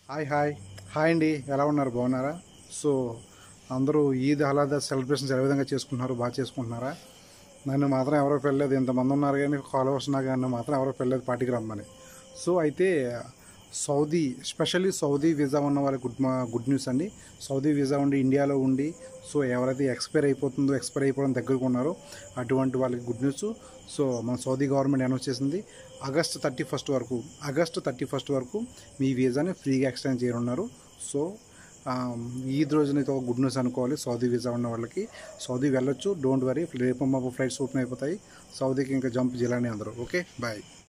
hi hi hi అండి ఎలా ఉన్నారు బాగున్నారా సో అందరూ ఈద్ హలాదా సెలబ్రేషన్స్ ఏ విధంగా చేసుకుంటున్నారు బాగా చేసుకుంటున్నారా నన్ను మాత్రం ఎవరో పెళ్ళలేదు ఇంతమంది ఉన్నారు కానీ ఫాలోవర్స్ ఉన్నా కానీ మాత్రం ఎవరో పెళ్ళలేదు పార్టీకి రమ్మని సో అయితే సౌదీ స్పెషల్లీ సౌదీ వీసా ఉన్న వాళ్ళకి గుడ్ మా గుడ్ న్యూస్ అండి సౌదీ వీసా ఉండి ఇండియాలో ఉండి సో ఎవరైతే ఎక్స్పైర్ అయిపోతుందో ఎక్స్పైర్ అయిపోవడం దగ్గరకు ఉన్నారో అటువంటి వాళ్ళకి గుడ్ న్యూస్ సో మన సౌదీ గవర్నమెంట్ అనౌన్స్ చేసింది ఆగస్ట్ థర్టీ ఫస్ట్ వరకు ఆగస్ట్ థర్టీ ఫస్ట్ వరకు మీ వీసాని ఫ్రీగా ఎక్స్టెండ్ చేయనున్నారు సో ఈద్ రోజున అయితే ఒక గుడ్ న్యూస్ అనుకోవాలి సౌదీ వీసా ఉన్న వాళ్ళకి సౌదీ వెళ్ళొచ్చు డోంట్ వరీ రేపు మాపు ఫ్లైట్స్ ఓపెన్ అయిపోతాయి సౌదీకి ఇంకా జంప్ చేయాలని అందరూ ఓకే బాయ్